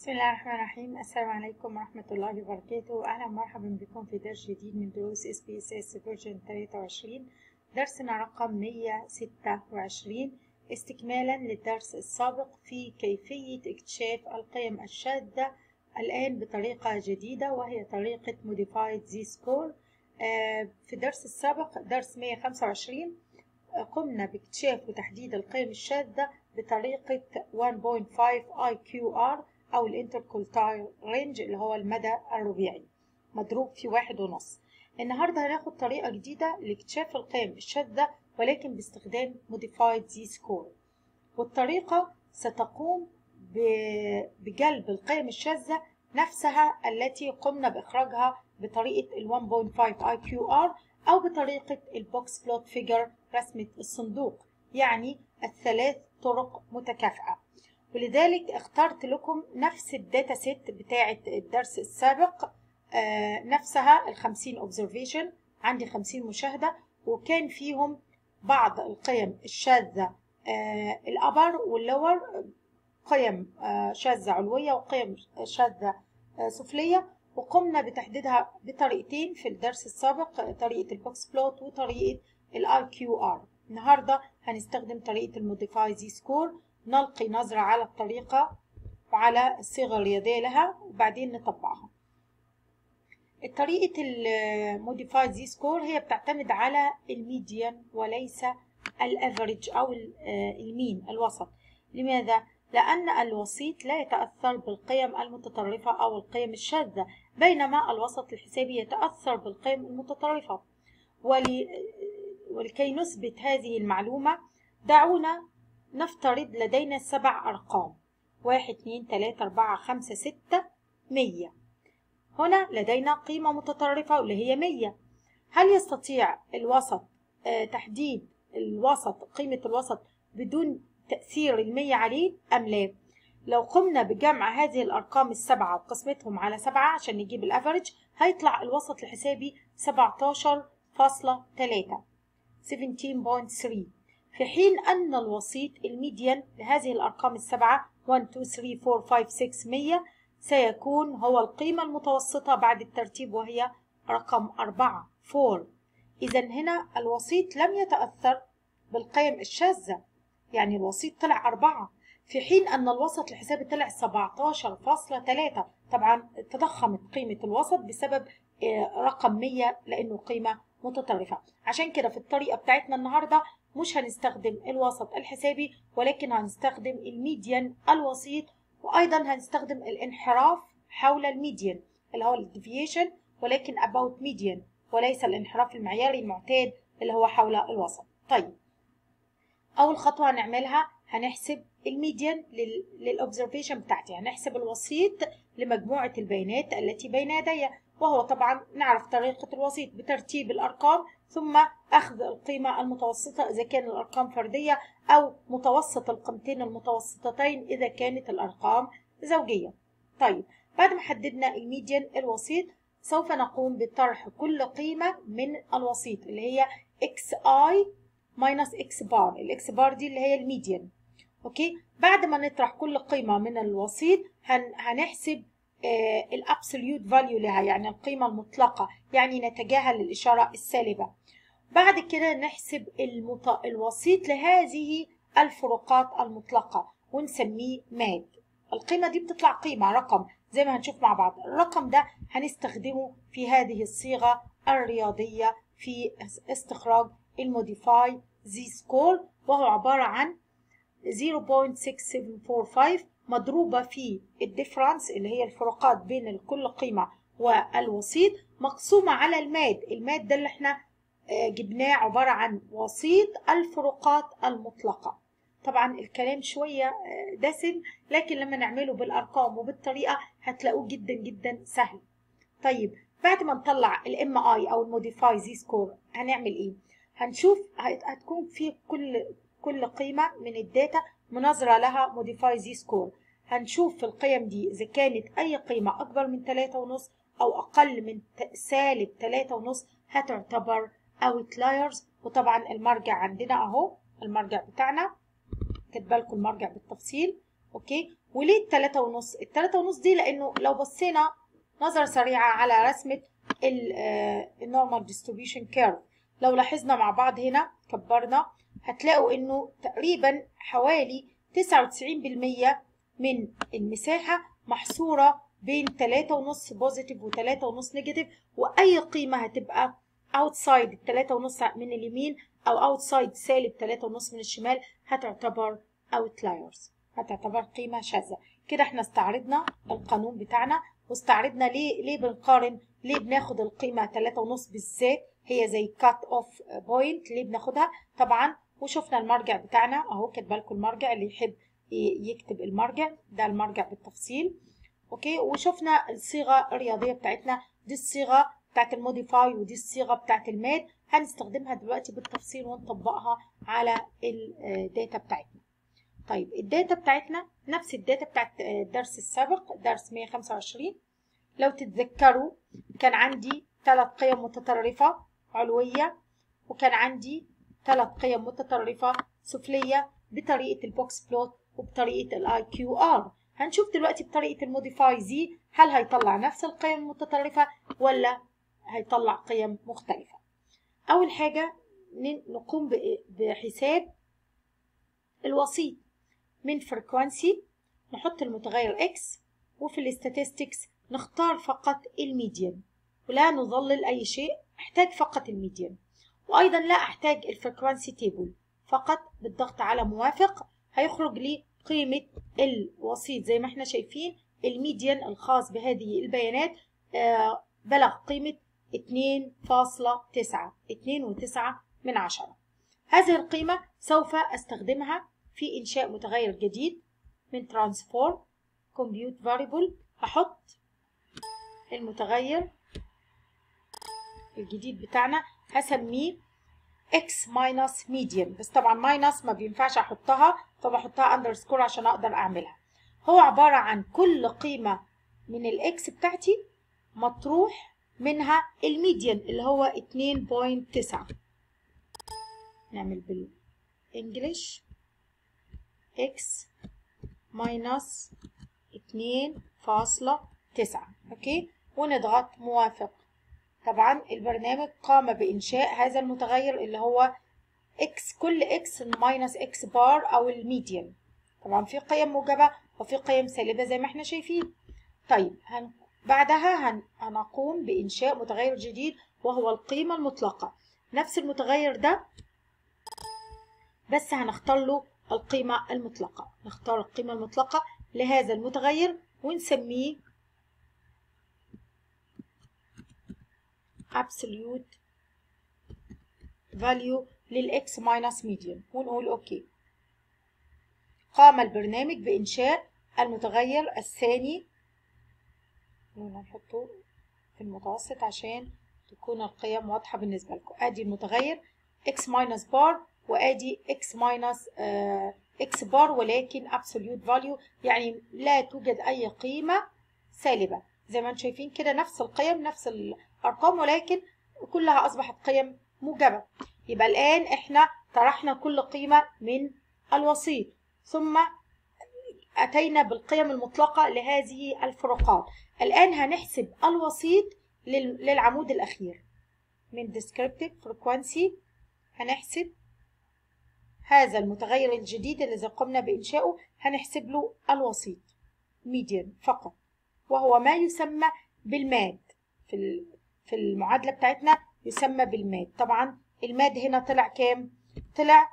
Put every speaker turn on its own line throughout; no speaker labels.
بسم الله الرحمن الرحيم السلام عليكم ورحمة الله وبركاته أهلا ومرحبا بكم في درس جديد من دروس اس بي اس اس فيرجن 23 درسنا رقم 126 استكمالا للدرس السابق في كيفية اكتشاف القيم الشاذة الآن بطريقة جديدة وهي طريقة modified z-score في الدرس السابق درس 125 قمنا باكتشاف وتحديد القيم الشاذة بطريقة 1.5 IQR أو الانتركولتايل رينج اللي هو المدى الربيعي مضروب في واحد ونص النهاردة هناخد طريقة جديدة لاكتشاف القيم الشاذة ولكن باستخدام modified z-score والطريقة ستقوم بجلب القيم الشاذة نفسها التي قمنا بإخراجها بطريقة ال 1.5 IQR أو بطريقة البوكس بلوت فيجر رسمة الصندوق يعني الثلاث طرق متكافئة ولذلك اخترت لكم نفس الداتا سيت بتاعة الدرس السابق آه نفسها الخمسين observation عندي خمسين مشاهدة وكان فيهم بعض القيم الشاذة آه الأبر واللور قيم آه شاذة علوية وقيم شاذة آه سفلية وقمنا بتحديدها بطريقتين في الدرس السابق طريقة البوكس بلوت وطريقة الاي كيو ار النهاردة هنستخدم طريقة الموديفاي زي سكور نلقي نظرة على الطريقة وعلى الصيغة الرياضية لها وبعدين نطبقها طريقة الموديفايد زي سكور هي بتعتمد على الميديان وليس الافريج أو المين الوسط لماذا؟ لأن الوسيط لا يتأثر بالقيم المتطرفة أو القيم الشاذة بينما الوسط الحسابي يتأثر بالقيم المتطرفة ولي ولكي نثبت هذه المعلومة دعونا نفترض لدينا سبع أرقام واحد اتنين تلاتة أربعة خمسة ستة مية هنا لدينا قيمة متطرفة واللي هي مية هل يستطيع الوسط آه تحديد الوسط قيمة الوسط بدون تأثير المية عليه أم لا؟ لو قمنا بجمع هذه الأرقام السبعة وقسمتهم على سبعة عشان نجيب الأفريج هيطلع الوسط الحسابي سبعتاشر فاصلة تلاتة 17.3 في حين أن الوسيط الميديان لهذه الأرقام السبعة 1 2 3 4 5 6 100 سيكون هو القيمة المتوسطة بعد الترتيب وهي رقم 4 4 إذا هنا الوسيط لم يتأثر بالقيم الشاذة يعني الوسيط طلع 4 في حين أن الوسط الحسابي طلع 17.3 طبعا تضخمت قيمة الوسط بسبب رقم 100 لأنه قيمة متطرفة عشان كده في الطريقة بتاعتنا النهاردة مش هنستخدم الوسط الحسابي ولكن هنستخدم الميديان الوسيط وأيضا هنستخدم الانحراف حول الميديان اللي هو الديفيشن ولكن about median وليس الانحراف المعياري المعتاد اللي هو حول الوسط طيب أول خطوة هنعملها هنحسب الميديان للأوبزرفيشن بتاعتي هنحسب الوسيط لمجموعة البيانات التي بين يدي وهو طبعا نعرف طريقة الوسيط بترتيب الأرقام ثم أخذ القيمة المتوسطة إذا كان الأرقام فردية أو متوسط القيمتين المتوسطتين إذا كانت الأرقام زوجية طيب بعد ما حددنا الميديان الوسيط سوف نقوم بطرح كل قيمة من الوسيط اللي هي xi minus x بار الاكس بار دي اللي هي الميديان اوكي بعد ما نطرح كل قيمة من الوسيط هن هنحسب الابسوليوت فاليو لها يعني القيمة المطلقة يعني نتجاهل الإشارة السالبة بعد كده نحسب المط... الوسيط لهذه الفروقات المطلقة ونسميه ماد القيمة دي بتطلع قيمة رقم زي ما هنشوف مع بعض الرقم ده هنستخدمه في هذه الصيغة الرياضية في استخراج الموديفاي زي سكور وهو عبارة عن 0.6745 مضروبة في الديفرنس اللي هي الفروقات بين كل قيمة والوسيط مقسومة على الماد الماد ده اللي احنا جبناه عبارة عن وسيط الفروقات المطلقة طبعا الكلام شوية دسم لكن لما نعمله بالأرقام وبالطريقة هتلاقوه جدا جدا سهل طيب بعد ما نطلع الام اي او الموديفاي زي سكور هنعمل ايه هنشوف هتكون في كل كل قيمة من الداتا مناظرة لها موديفاي زي سكور هنشوف في القيم دي إذا كانت أي قيمة أكبر من تلاتة ونص أو أقل من سالب تلاتة ونص هتعتبر outliers وطبعا المرجع عندنا أهو المرجع بتاعنا كاتبه لكم المرجع بالتفصيل أوكي وليه التلاتة ونص التلاتة ونص دي لانه لو بصينا نظرة سريعة على رسمة النورمال ديستريبيوشن كيرف لو لاحظنا مع بعض هنا كبرنا هتلاقوا انه تقريبا حوالي 99% من المساحة محصورة بين 3.5 بوزيتيف و3.5 نيجاتيف واي قيمة هتبقى outside التلاتة ونص من اليمين او outside سالب تلاتة ونص من الشمال هتعتبر outliers هتعتبر قيمة شاذة كده احنا استعرضنا القانون بتاعنا واستعرضنا ليه ليه بنقارن ليه بناخد القيمة تلاتة ونص بالذات هي زي كات اوف بوينت ليه بناخدها طبعا وشفنا المرجع بتاعنا اهو كاتبه لكم المرجع اللي يحب يكتب المرجع ده المرجع بالتفصيل اوكي وشفنا الصيغه الرياضيه بتاعتنا دي الصيغه بتاعت الموديفاي ودي الصيغه بتاعت الماد هنستخدمها دلوقتي بالتفصيل ونطبقها على الداتا بتاعتنا طيب الداتا بتاعتنا نفس الداتا بتاعت الدرس السابق درس 125 لو تتذكروا كان عندي ثلاث قيم متطرفه علويه وكان عندي ثلاث قيم متطرفه سفليه بطريقه البوكس بلوت وبطريقه الاي كيو ار هنشوف دلوقتي بطريقه الموديفاي زي هل هيطلع نفس القيم المتطرفه ولا هيطلع قيم مختلفه اول حاجه نقوم بحساب الوسيط من فريكوانسي نحط المتغير x وفي الاستاتستكس نختار فقط الميديان ولا نظلل اي شيء احتاج فقط الميديان وايضا لا احتاج الفريكوانسي تيبل فقط بالضغط على موافق هيخرج لي قيمة الوسيط زي ما احنا شايفين الميديان الخاص بهذه البيانات آه بلغ قيمة 2.9 2.9 من عشرة هذه القيمة سوف استخدمها في إنشاء متغير جديد من transform compute variable هحط المتغير الجديد بتاعنا هسميه x minus median بس طبعا minus ما بينفعش احطها فبحطها underscore عشان اقدر اعملها هو عبارة عن كل قيمة من الاكس بتاعتي مطروح منها الميديان اللي هو 2.9 نعمل بالانجلش x minus 2.9 اوكي ونضغط موافق طبعا البرنامج قام بإنشاء هذا المتغير اللي هو x كل x minus x بار أو الميديان طبعا في قيم موجبة وفي قيم سالبة زي ما احنا شايفين طيب هن... بعدها هن... هنقوم بإنشاء متغير جديد وهو القيمة المطلقة نفس المتغير ده بس هنختار له القيمة المطلقة نختار القيمة المطلقة لهذا المتغير ونسميه absolute value للإكس minus median ونقول أوكي قام البرنامج بإنشاء المتغير الثاني نحطه في المتوسط عشان تكون القيم واضحة بالنسبة لكم ادي المتغير x minus bar وادي x minus uh, x bar ولكن absolute value يعني لا توجد اي قيمة سالبة زي ما انتم شايفين كده نفس القيم نفس الارقام ولكن كلها اصبحت قيم موجبة يبقى الان احنا طرحنا كل قيمة من الوسيط ثم أتينا بالقيم المطلقة لهذه الفروقات الآن هنحسب الوسيط للعمود الأخير من descriptive frequency هنحسب هذا المتغير الجديد الذي قمنا بإنشائه هنحسب له الوسيط median فقط وهو ما يسمى بالماد في في المعادلة بتاعتنا يسمى بالماد طبعا الماد هنا طلع كام؟ طلع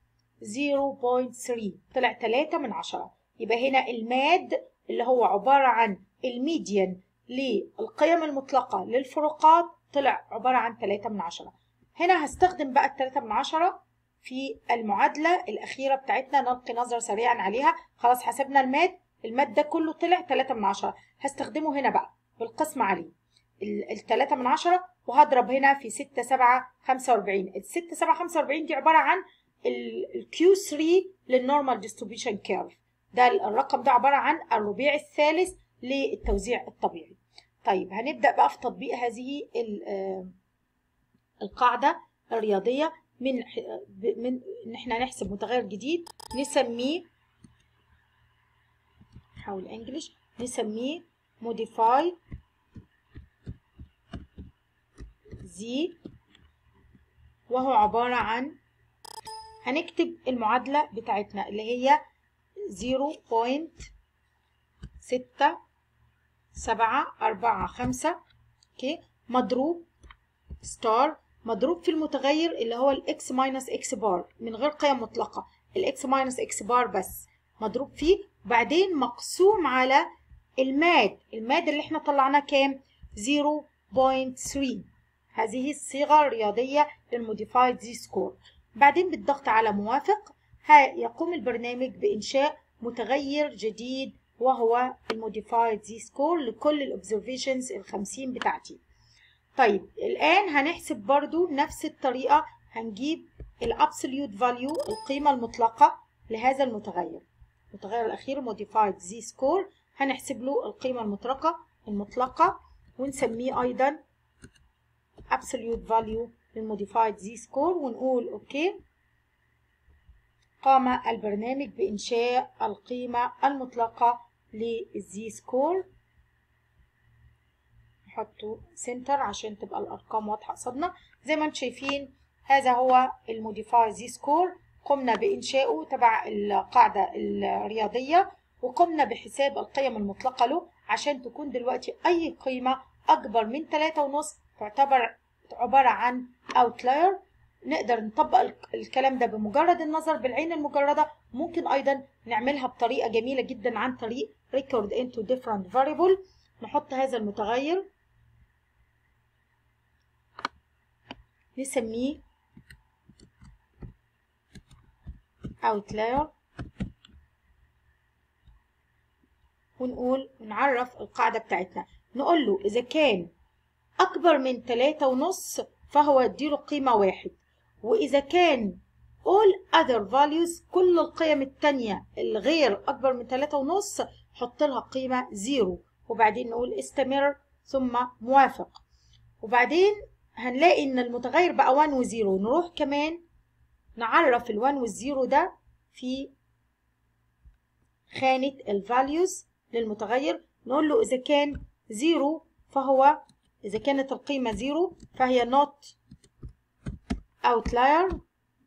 0.3 طلع 3 من 10 يبقى هنا الماد اللي هو عبارة عن الميديان للقيم المطلقة للفروقات طلع عبارة عن 3 من 10 هنا هستخدم بقى ال 3 من 10 في المعادلة الأخيرة بتاعتنا نلقي نظرة سريعا عليها خلاص حسبنا الماد الماد ده كله طلع 3 من 10 هستخدمه هنا بقى بالقسم عليه ال 3 من 10 وهضرب هنا في 6 7 45 ال 6 7 45 دي عبارة عن ال Q3 للنورمال ديستريبيوشن كيرف ده الرقم ده عبارة عن الربيع الثالث للتوزيع الطبيعي طيب هنبدأ بقى في تطبيق هذه القاعدة الرياضية من من ان احنا نحسب متغير جديد نسميه نحاول انجلش نسميه modify z وهو عبارة عن هنكتب المعادلة بتاعتنا اللي هي 0.6 سبعة أربعة خمسة اوكي مضروب ستار مضروب في المتغير اللي هو الاكس ماينس اكس بار من غير قيم مطلقة الاكس ماينس اكس بار بس مضروب فيه بعدين مقسوم على الماد الماد اللي احنا طلعناه كام 0.3 هذه الصيغة الرياضية للموديفايد زي سكور بعدين بالضغط على موافق يقوم البرنامج بإنشاء متغير جديد وهو الموديفايد زي سكور لكل الاوبزرفيشنز الخمسين بتاعتي طيب الآن هنحسب برضو نفس الطريقة هنجيب الابسوليوت فاليو القيمة المطلقة لهذا المتغير المتغير الأخير modified z score هنحسب له القيمة المطلقة المطلقة ونسميه أيضا absolute value للmodified z score ونقول أوكي قام البرنامج بإنشاء القيمة المطلقة للزي سكور نحطه سنتر عشان تبقى الأرقام واضحة قصادنا زي ما انتم شايفين هذا هو الموديفاي زي سكور قمنا بإنشائه تبع القاعدة الرياضية وقمنا بحساب القيم المطلقة له عشان تكون دلوقتي أي قيمة أكبر من 3.5 تعتبر عبارة عن outlier نقدر نطبق الكلام ده بمجرد النظر بالعين المجردة ممكن أيضا نعملها بطريقة جميلة جدا عن طريق record into different variable نحط هذا المتغير نسميه outlier ونقول ونعرف القاعدة بتاعتنا نقول له إذا كان أكبر من تلاتة ونص فهو اديله قيمة واحد وإذا كان all other values كل القيم التانية الغير أكبر من تلاتة ونص حط لها قيمة زيرو وبعدين نقول استمر ثم موافق وبعدين هنلاقي إن المتغير بقى 1 و0 نروح كمان نعرف ال1 وال0 ده في خانة الفاليوز للمتغير نقول له إذا كان 0 فهو إذا كانت القيمة 0 فهي not outlier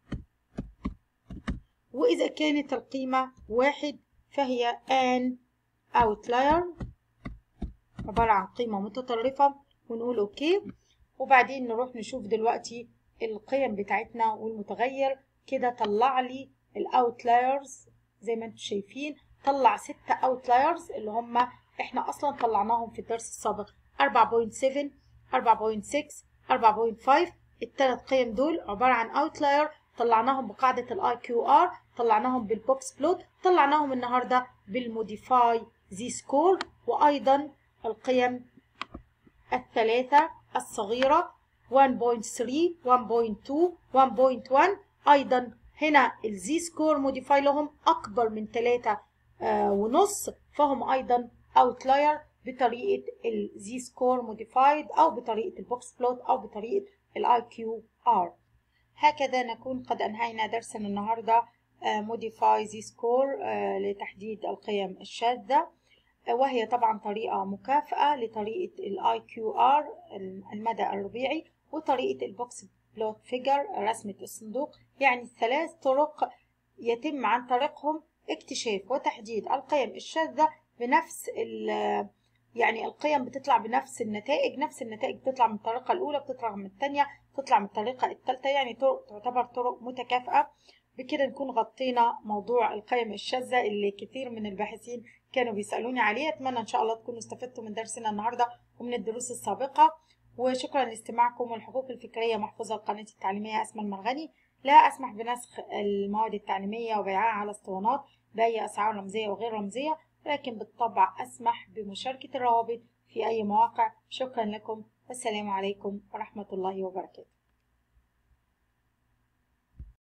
وإذا كانت القيمة واحد فهي an outlier عبارة عن قيمة متطرفة ونقول أوكي وبعدين نروح نشوف دلوقتي القيم بتاعتنا والمتغير كده طلع لي الاوتلايرز زي ما انتم شايفين طلع ستة اوتلايرز اللي هم احنا اصلا طلعناهم في الدرس السابق 4.7 4.6 4.5 الثلاث قيم دول عبارة عن اوتلاير طلعناهم بقاعدة الاي كيو ار طلعناهم بالبوكس بلوت طلعناهم النهاردة بالموديفاي زي سكور وايضا القيم الثلاثة الصغيرة 1.3 1.2 1.1 ايضا هنا الزي سكور موديفاي لهم اكبر من 3 آه ونص فهم ايضا اوتلاير بطريقه الزي سكور موديفايد او بطريقه البوكس بلوت او بطريقه الاي كيو ار هكذا نكون قد انهينا درسنا النهارده موديفاي زي سكور لتحديد القيم الشاذه وهي طبعا طريقة مكافأة لطريقة الاي كيو ار المدى الربيعي وطريقة البوكس بلوت فيجر رسمة الصندوق يعني ثلاث طرق يتم عن طريقهم اكتشاف وتحديد القيم الشاذة بنفس يعني القيم بتطلع بنفس النتائج نفس النتائج بتطلع من الطريقة الأولى بتطلع من الثانية بتطلع من الطريقة الثالثة يعني طرق تعتبر طرق متكافئة بكده نكون غطينا موضوع القيم الشاذة اللي كثير من الباحثين كانوا بيسألوني عليه أتمنى إن شاء الله تكونوا استفدتوا من درسنا النهاردة ومن الدروس السابقة وشكرا لاستماعكم والحقوق الفكرية محفوظة القناة التعليمية أسمى المرغني لا أسمح بنسخ المواد التعليمية وبيعها على اسطوانات بأي أسعار رمزية وغير رمزية لكن بالطبع أسمح بمشاركة الروابط في أي مواقع شكرا لكم والسلام عليكم ورحمة الله وبركاته